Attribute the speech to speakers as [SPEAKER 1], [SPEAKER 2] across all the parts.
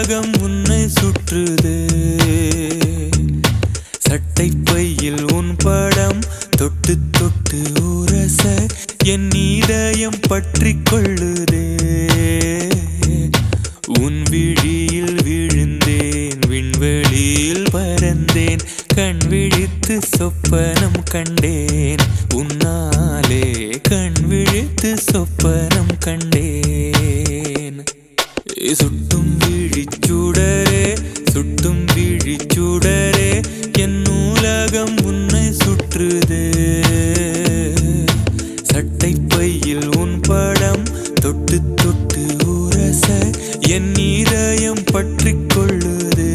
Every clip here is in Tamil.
[SPEAKER 1] உலகம் உன்னை சுற்றுதே சட்டை பையில் உன் படம் தொட்டு தொட்டு உரச என் இதயம் பற்றி கொள்ளுதே உன் விழியில் விழுந்தேன் விண்வெளியில் பறந்தேன் கண் விழித்து சொப்பனம் கண்டேன் உன்னாலே கண் விழித்து சொப்பனம் கண்டேன் சுட்டும் விழிச்சுடரே சுட்டும் விழிச்சுடரே என் நூலகம் உன்னை சுற்றுதே சட்டை பையில் உன் படம் தொட்டு தொட்டு உரச என் இதயம் பற்றி கொள்ளுதே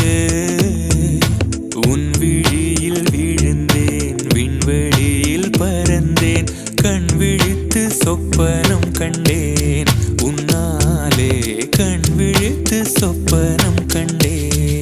[SPEAKER 1] உன் விழியில் விழுந்தேன் விண்வெளியில் பறந்தேன் கண் விழித்து சொப்பனம் கண்டேன் உன்னாலே கண் விழித்து சொப்பனம் கண்டேன்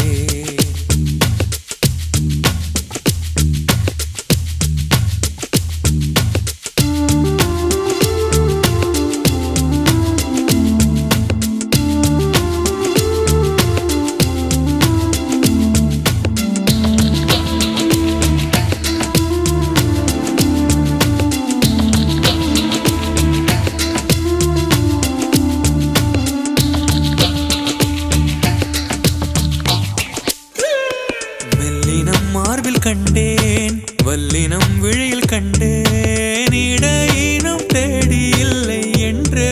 [SPEAKER 1] மெல்லினம் மார்பில் கண்டேன் வல்லினம் விழியில் கண்டேன் இடையினம் தேடி இல்லை என்று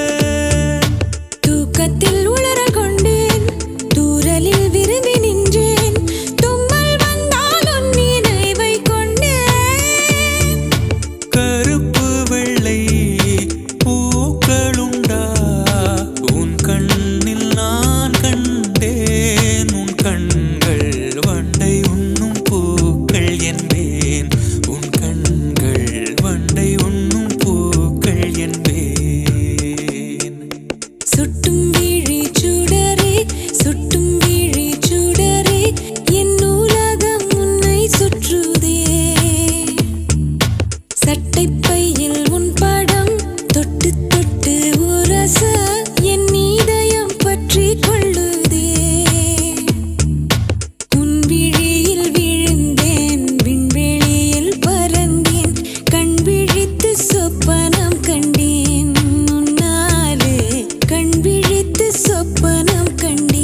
[SPEAKER 2] தூக்கத்தில் உளறல் கொண்டேன் தூரலில் விரும்பி நின்றேன் தும்மல் வந்தால் உன் நினைவை கொண்டேன்
[SPEAKER 1] கருப்பு வெள்ளை பூக்களுண்டா உன் கண்ணில் நான் கண்டேன் உன் கண்கள் வண்டை உண்ணும் பூக்கள் என்பேன் உன் கண்கள் வண்டை உண்ணும் பூக்கள் என்பேன்
[SPEAKER 2] சுட்டும் விழி சுடரே சுட்டும் விழி சுடரே என் நூலகம் உன்னை சுற்றுதே சட்டை பையில் உன் படம் தொட்டு தொட்டு உரச என் இதயம் பற்றி கொள்ளுதே உன் விழியில் விழுந்தேன் விண்வெளியில் பறந்தேன் கண் விழித்து சொப்பனம் கண்டேன் உன்னாலே கண் விழித்து சொப்பனம் கண்டேன்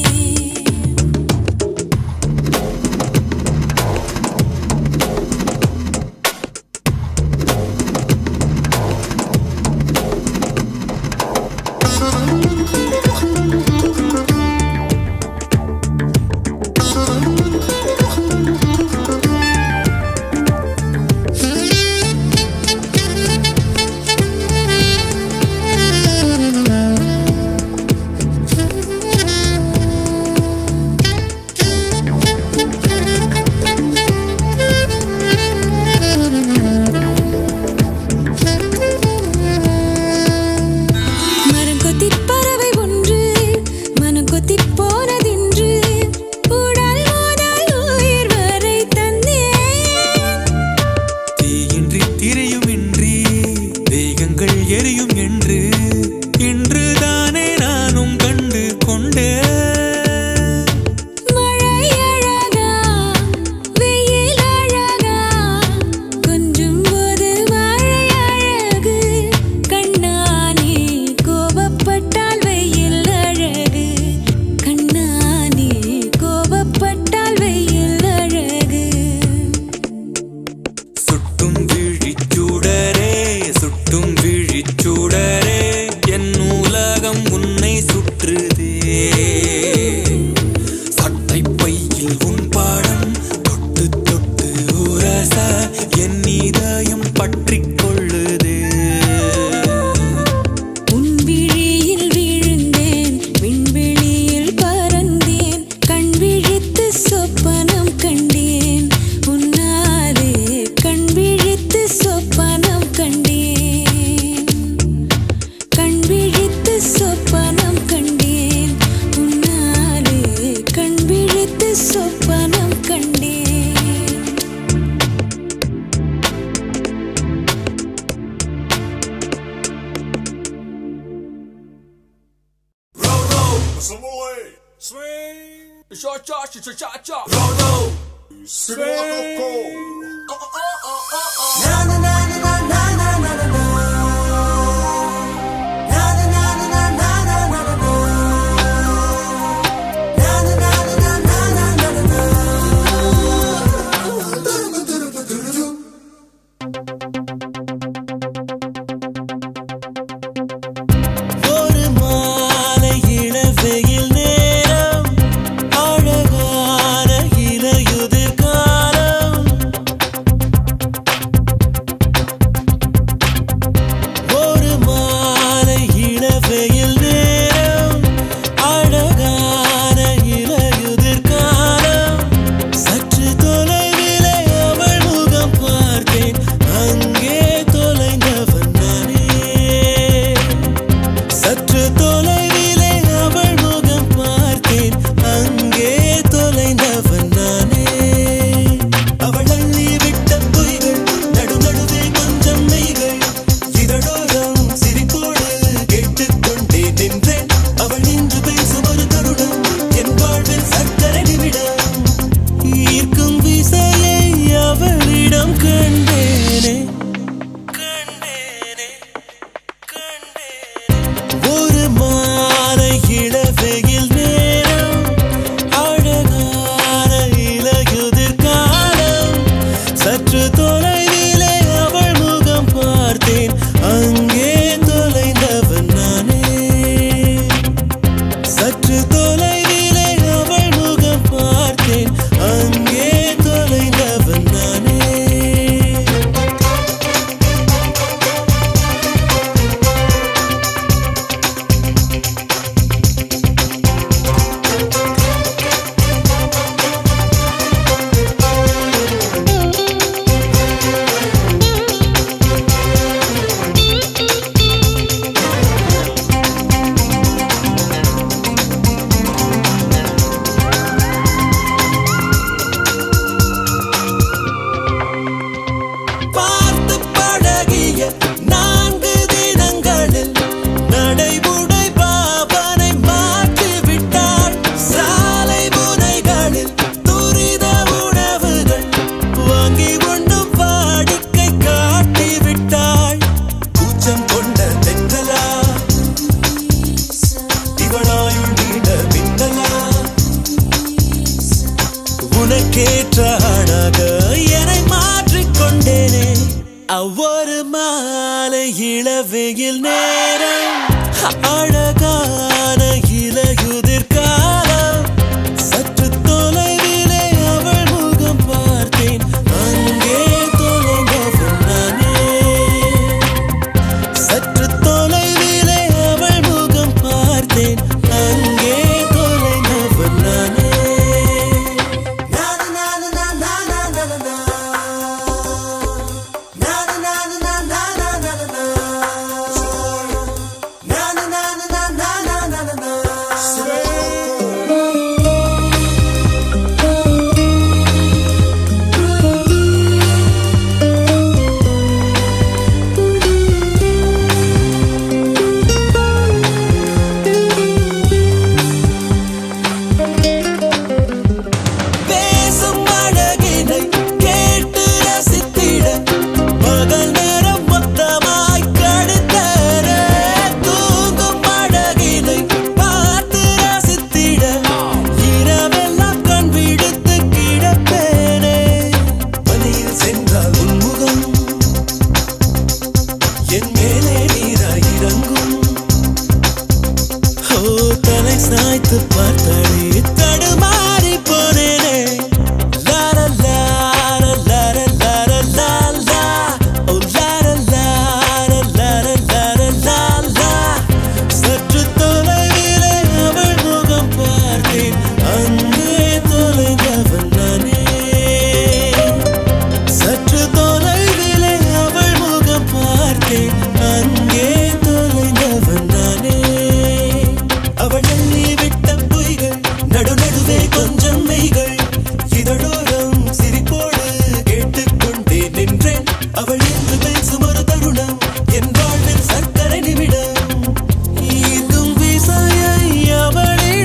[SPEAKER 2] மரம் கொத்திப் பறவை ஒன்று மனம் கொத்திப் போனதென்று உடல் முதல் உயிர் வரை தந்தேன்
[SPEAKER 1] தீயின்றி திரையுமின்றி தேகங்கள் எரியும் என்று இன்று தானே நானும் கண்டு கொண்டேன்
[SPEAKER 2] மழை அழகா வெயில் அழகா கொஞ்சும் போது மழை அழகு கண்ணானே கோபப்பட்டால் வெயில் அழகு கண்ணானே கோபப்பட்டால் வெயில் அழகு
[SPEAKER 1] சுட்டும் விழிச்சுடரே சுட்டும் விழிச்சுடரே என் உலகம் உன்னை சுற்றுதே சட்டை பையில் உன் பாடம் தொட்டு தொட்டு உரச என் இதயம் பற்றிக் கொள்ளுதே
[SPEAKER 2] உன் விழியில் விழுந்தேன் விண்வெளியில் பறந்தேன் கண் விழித்து சொப்பனம் கண்டேன் உன்னாலே கண் விழித்து சொப்பனம் கண்டேன் கண் விழித்து சொப்பனம் கண்டேன் உன்னாலே
[SPEAKER 3] Samoy.
[SPEAKER 4] Swing. Cha cha cha cha cha cha.
[SPEAKER 1] ஒரு மாலை இளவெயில் நேரம் அழகான இலையுதிர் காலம் ஒரு மாலை இளவெயில் நேரம் அழகான இலையுதிர் காலம் சற்று தொலைவிலே அவள் முகம் பார்த்தேன் அங்கே தொலைந்தவன் நானே சற்று தொலைவிலே அவள் முகம் பார்த்தேன் அங்கே தொலைந்தவன் நானே அவள் அள்ளி விட்ட பொய்கள் நடு நடுவே கொஞ்சம் மெய்கள் இதழோரம் சிரிப்போடு கேட்டுக்கொண்டே நின்றேன் அவள் நின்று பேசும் ஒரு தருணம் என் வாழ்வில் சக்கரை நிமிடம் ஈர்க்கும் விசையை அவளிடம் கண்டேனே கண்டேனே ஒரு மாலை இளவெயில் நேரம் அழகான இலையுதிர் காலம் சற்று தொலைவிலே அவள் முகம் பார்த்தேன் அங்கே தொலைந்தவன் நானே சற்று தொலைவிலே அவள் முகம் பார்த்தேன் அங்கே தொலைந்தவன் நானே பார்த்து பழகிய நான்கு தினங்களில் நடைமுறை பாவனை மாற்றி விட்டாள் சாலை முனைகளில் துரித உணவுகள் வாங்கி உண்ணும் வாடிக்கை காட்டி விட்டாள் கூச்சம் கொண்ட தென்றலா இவளாயுள் நீட மின்னலா உனக்கேற்ற ஆணாக என்னை மாற்றிக்கொண்டேனே அவ்வொரு மாலை இளவெயில் நேரம் அழகான இலையுதிர் காலம் சற்று தொலைவிலே அவள் முகம் பார்த்தேன் அங்கே தொலைந்தவன் நானே சற்று தொலைவிலே அவள் முகம் பார்த்தேன் அங்கே தொலைந்தவன் நானே பேசும் அழகினை கேட்டு ரசித்திட பகல் நேரம் மொத்தமாய் கடுத்தர தூங்கும் அழகினை பார்த்து ரசித்திட இரவெல்லாம் கண் விடுத்து கிடப்பேனே பனியில் சென்றால் உன்முகம் என் மேலே நீராய் இறங்கும் ஓ தலை சாய்த்து பார்த்தாலே தடுமாறி போனேனே லார லார லார லார லா லா ஓ லார லார லார லார லா லா சற்று தொலைவிலே அவள் முகம் பார்த்தேன் அங்கே தொலைந்தவன் நானே சற்று தொலைவிலே அவள் முகம் பார்த்தேன் அங்கே தொலைந்தவன் நானே அவள் அள்ளி விட்ட பொய்கள் நடு நடுவே கொஞ்சம் மெய்கள் இதழோரம் சிரிப்போடு கேட்டுக்கொண்டே நின்றேன் அவள் என்று பேசும் ஒரு தருணம் என் வாழ்வில் சர்க்கரை நிமிடம் ஈர்க்கும் விசையை அவளே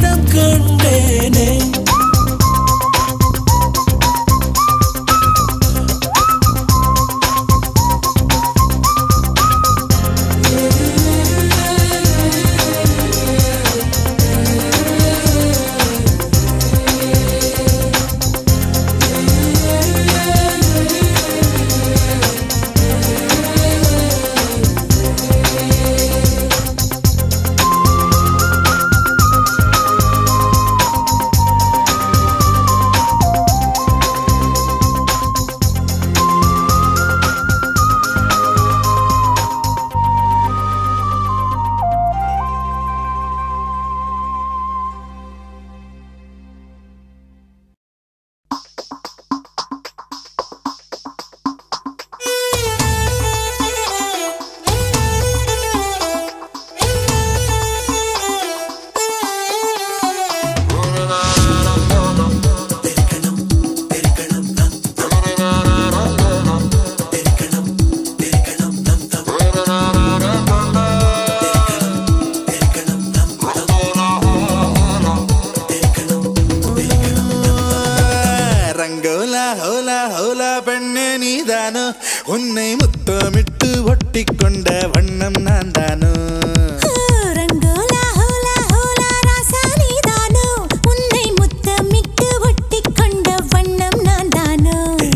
[SPEAKER 1] உன்னை முத்தமிட்டு ஒட்டிக்கொண்ட வண்ணம் நான் தானோ
[SPEAKER 2] ரங்கோலா ஹோலா ஹோலா ராசா நீதானோ உன்னை முத்தமிட்டு ஒட்டிக்கொண்ட வண்ணம் நான் தானோ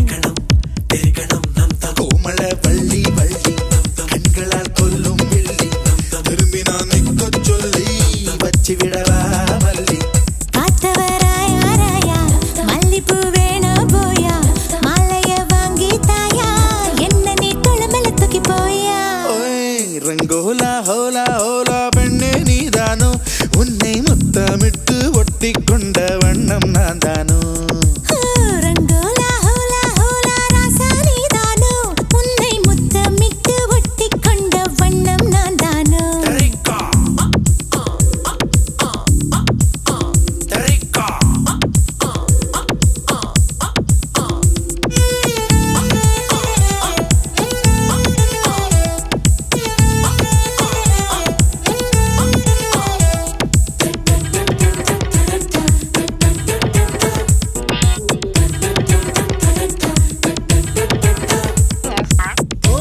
[SPEAKER 1] கோமள வள்ளி வள்ளி கண்களால் கொல்லும் வெள்ளி திரும்பி நான் நிற்கச் சொல்லி வச்சு விடவா மல்லி
[SPEAKER 2] காத்தவராயா ராயா மல்லிப்பூ வேணா போயா மாலைய வாங்கி தாயா என்ன நீ குளமல தூக்கி போயா
[SPEAKER 1] ஓய் ரங்கோலா ஹோலா ஹோலா பெண்ணே நீதானோ உன்னை முத்தமிட்டு ஒட்டிக்கொண்ட வண்ணம் நான் தானோ
[SPEAKER 2] ரங்கோலா ஹோலா ஹோலா ராசா நீதானோ உன்னை முத்தமிட்டு ஒட்டிக்கொண்ட வண்ணம் நான் தானோ
[SPEAKER 1] ஓ,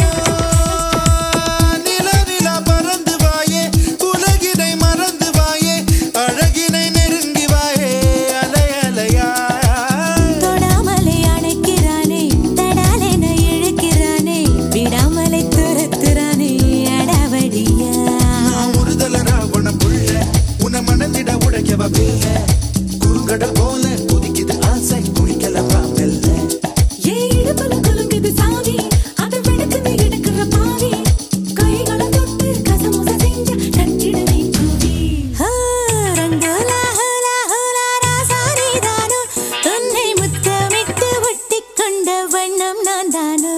[SPEAKER 1] நில நில பறந்து வாயே உலகினை மறந்து வாயே அழகினை நெருங்கி வாயே அலை அலையா
[SPEAKER 2] தொடாமலே அணைக்கிறானே தடாலென இழுக்கிறானே விடாமலே துரத்துறானே அடவடியா
[SPEAKER 1] நான் ஒருதல ராவண புள்ள உன மனதிட உடைக்கவ பிள்ள குறுங்கடல் போல குதிக்குது ஆசை குடிக்கலவா மெல்ல
[SPEAKER 2] ஏ இடுப்புல குலுங்குது சாவி அதை வெடுக்குது எடுக்கிற பாவி கைகளை தொட்டு கசமுச செஞ்ச தட்டிட நீ கூவி ரங்கோலா ஹோலா ஹோலா ராசாரிதானோ உன்னை முத்தமிட்டு ஒட்டிக்கொண்ட வண்ணம் நான் தானோ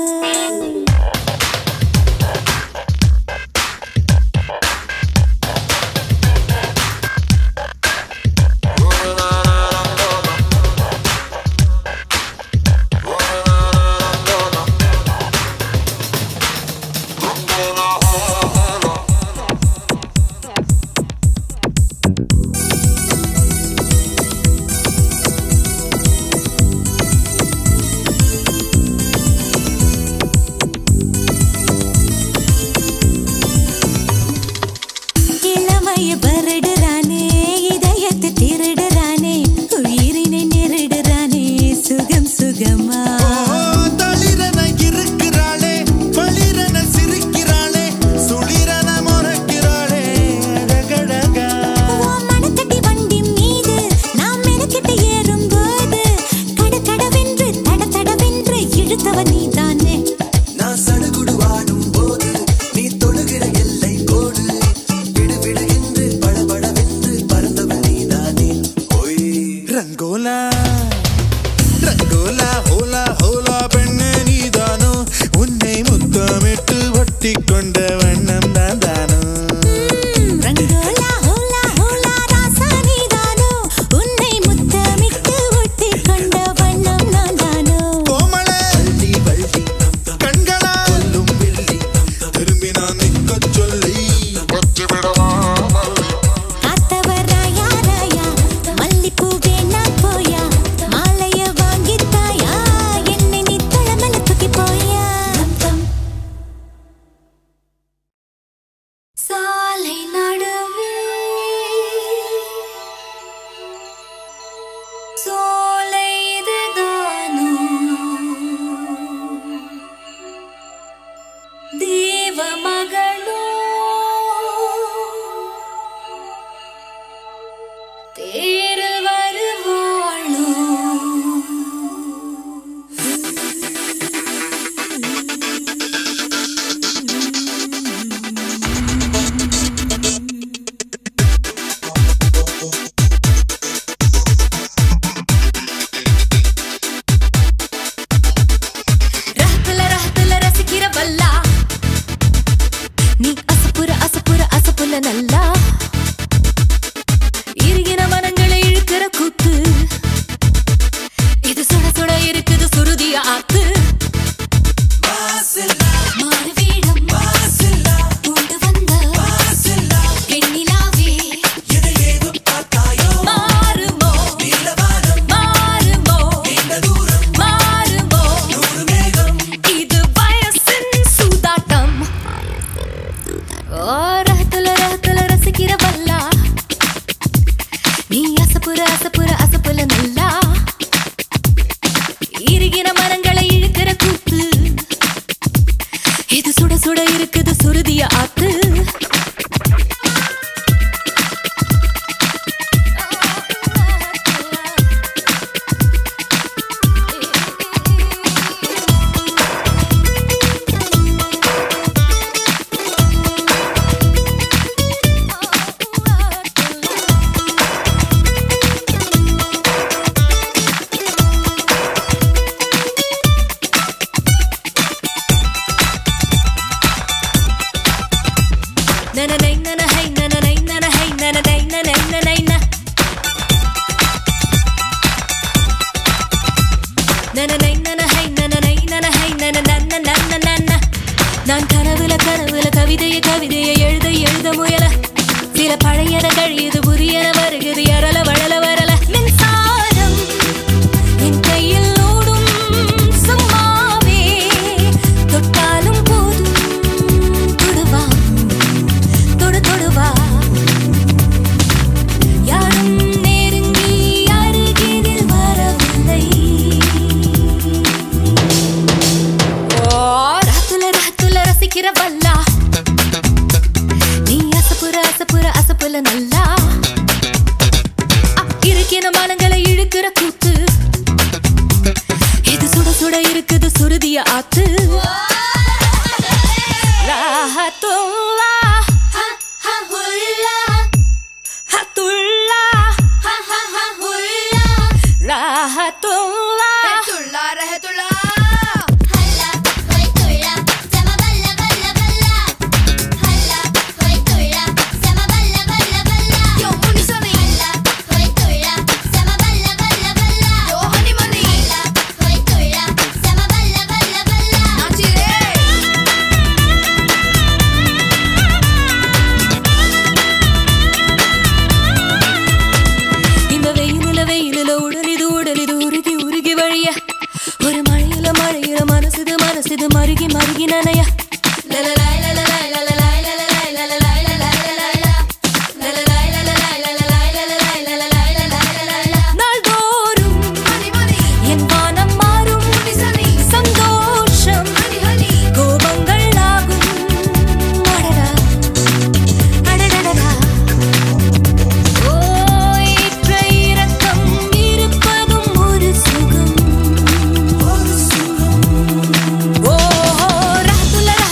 [SPEAKER 2] இளமைய பரடுறானே இதயத்தை திருடுறானே உயிரினை நெருடுறானே சுகம் சுகமா
[SPEAKER 1] ஓ, தளிரென இருக்கிறாளே பளிரென சிரிக்கிறாளே சுளிரென முறைக்கிறாளே அழகழகா
[SPEAKER 2] உன் மனத்தட்டி வண்டி மீது நாம் மெனக்கிட்டு ஏறும்போது கட கடவென்று தட தடவென்று இழுத்தவ நீதானே
[SPEAKER 3] நான் சடுகுடு வாடும் போது நீ தொடுகிற எல்லை கோடு விடு விடு என்று படபடவென்று பறந்தவள் நீதானே ஒய்
[SPEAKER 1] ரங்கோலா ரங்கோலா ஹோலா ஹோலா பெண்ணே நீதானோ உன்னை முத்தமிட்டு ஒட்டிக்கொண்ட வண்ணம் தான் தானோ
[SPEAKER 2] ரங்கோலா ஹோலா ஹோலா ராசா நீதானோ உன்னை முத்தமிட்டு ஒட்டிக்கொண்ட வண்ணம் நான் தானோ
[SPEAKER 1] கோமள
[SPEAKER 3] வள்ளி வள்ளி
[SPEAKER 1] கண்களா
[SPEAKER 3] கொல்லும் வெள்ளி
[SPEAKER 1] திரும்பி நான் நிற்கச் சொல்லி
[SPEAKER 2] காத்தவராயா ராயா மல்லிப்பூ வேணா போயா மாலைய வாங்கி தாயா என்னை நீ தளமல தூக்கி போயா சாலை நடுவே சோலை இதுதானோ தேவ மகளோ தேரில் வருவாளோ ரஹத்துல ரஹத்துல ரசிக்கிற வல்லா நீ அசப்புற அசப்புற அசப்புல நல்லா இறுகின மனங்களை நீ அசப்புற அசப்புற அசப்புல நல்லா இறுகின மரங்களை இழுக்கிற கூத்து இது சுட சுட இருக்குது சுருதிய ஆத்து நனனை நனஹை நனனை நனஹை நனனை நனை நனை ந. நனனை நனஹை நனனை நனஹை நனன நன நன ந. நான் கனவுல கனவுல கவிதைய கவிதைய எழுத எழுத முயல சில பழையன கழியுது புதியன வருகுது எரல வளல வரல மின்சாரம் என் கையில் ஓடும் சும்மாவே தொட்டாலும் போதும் தொடுவா தொடு தொடுவா யாரும் நெருங்கி அருகினில் வரவில்லை ஓ ராத்துல ராத்துல ரசிக்கிற வல்லா நீ அசப்புற அசப்புற அசப்புல நல்லா அ, இருக்கின மனங்களை இழுக்கிற கூத்து இது சுட சுட இருக்குது சுருதிய ஆத்து ராஹத்துல்லா ஹத்துல்லா ராஹத்துல்லா
[SPEAKER 5] ஹல்லா ஹோய் துள்ளா சம பல்ல பல்ல பல்லா ஹல்லா ஹோய் துள்ளா சம பல்ல பல்ல பல்லா யோ முனி சனி ஹல்லா ஹோய் துள்ளா சம பல்ல பல்ல பல்லா யோ ஹனி மணி ஹல்லா ஹோய் துள்ளா சம பல்ல பல்ல பல்லா நாச்சிரே
[SPEAKER 2] இந்த வெயிலுல வெயிலுல உடலிது உடலிது உருகி உருகி வழிய ஒரு மழையில மழையில மனசுது மனசுது மருகி மருகி நனைய லலலாய் லலலாய் லலலாய் லலலாய் லலலாய் லலலாய் லலலாய். லலலாய் லலலாய் லலலாய் லலலாய் லலலாய் லலலாய் லலலாய். நாள்தோறும் என் வானம் மாறும் சந்தோஷம் கோபங்கள் ஆகும் அடடா அடடடடா ஓய்ற்ற இரக்கம் இருப்பதும் ஒரு சுகம் ஓஹோ ராத்துல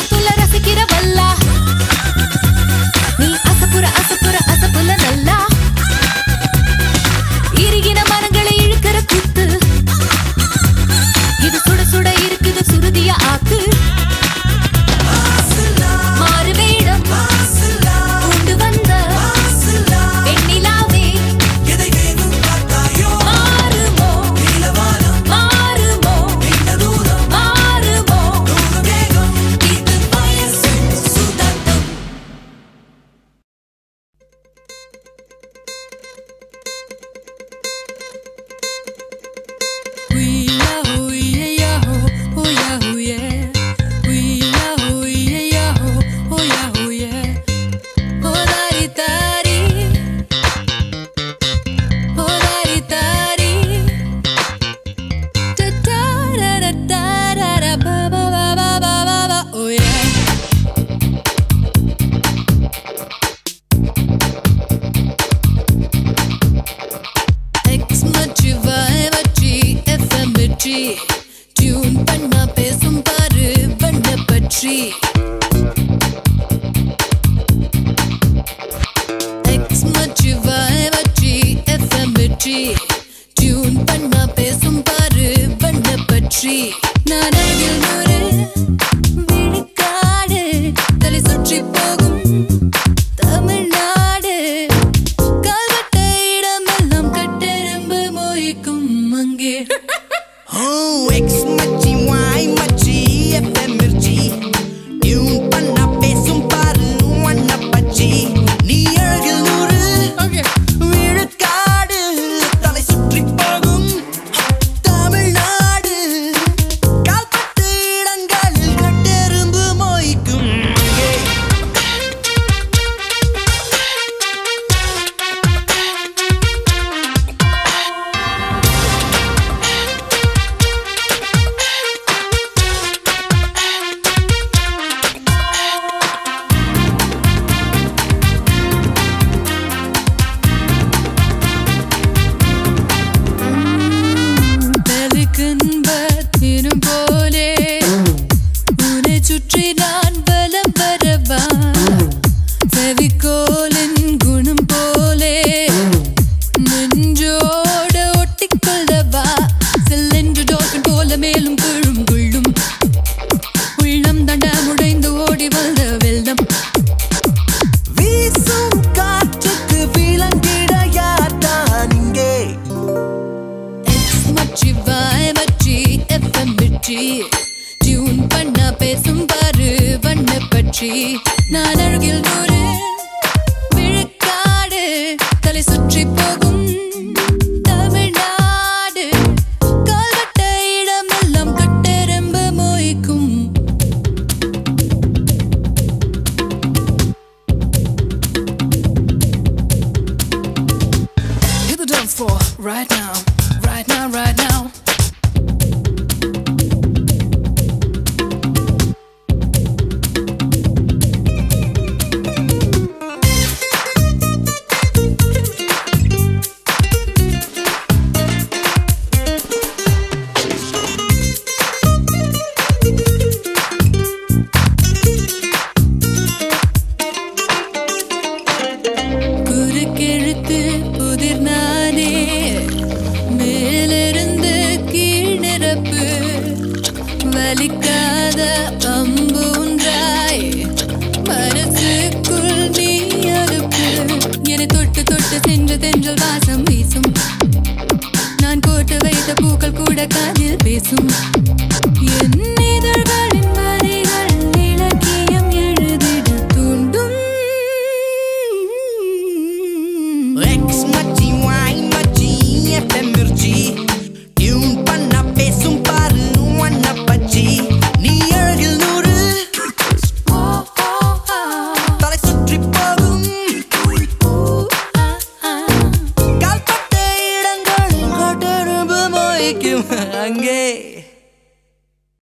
[SPEAKER 6] சுற்றி போகும் தமிழ்நாடு கால்வட்ட இடமெல்லாம் கட்டெரும்பு மொய்க்கும் Hit the dance floor right now, right now, right now. குறுக்கெழுத்து புதிர் நானே மேலிருந்து கீழ் நிரப்பு வலிக்காத அம்பூன்றாய் மனசுக்குள் நீ அறுப்பு என்னை தொட்டு தொட்டு சென்று தென்றல் வாசம் வீசும் நான் கோட்டு வைத்த பூக்கள் கூட காதில் பேசும் என் இதழ்களின் வரிகள் இலக்கியம் எழுதிட தூண்டும்
[SPEAKER 7] X மச்சி Y மச்சி FM மிர்ச்சி டியூன் பண்ண பேசும் பாரு ஒன்ன பச்சி நீ அழகில் நூறு தலை சுற்றி போகும் கால்பட்ட இடங்கள் கொட்டெரும்பு மொய்க்கும் அங்கே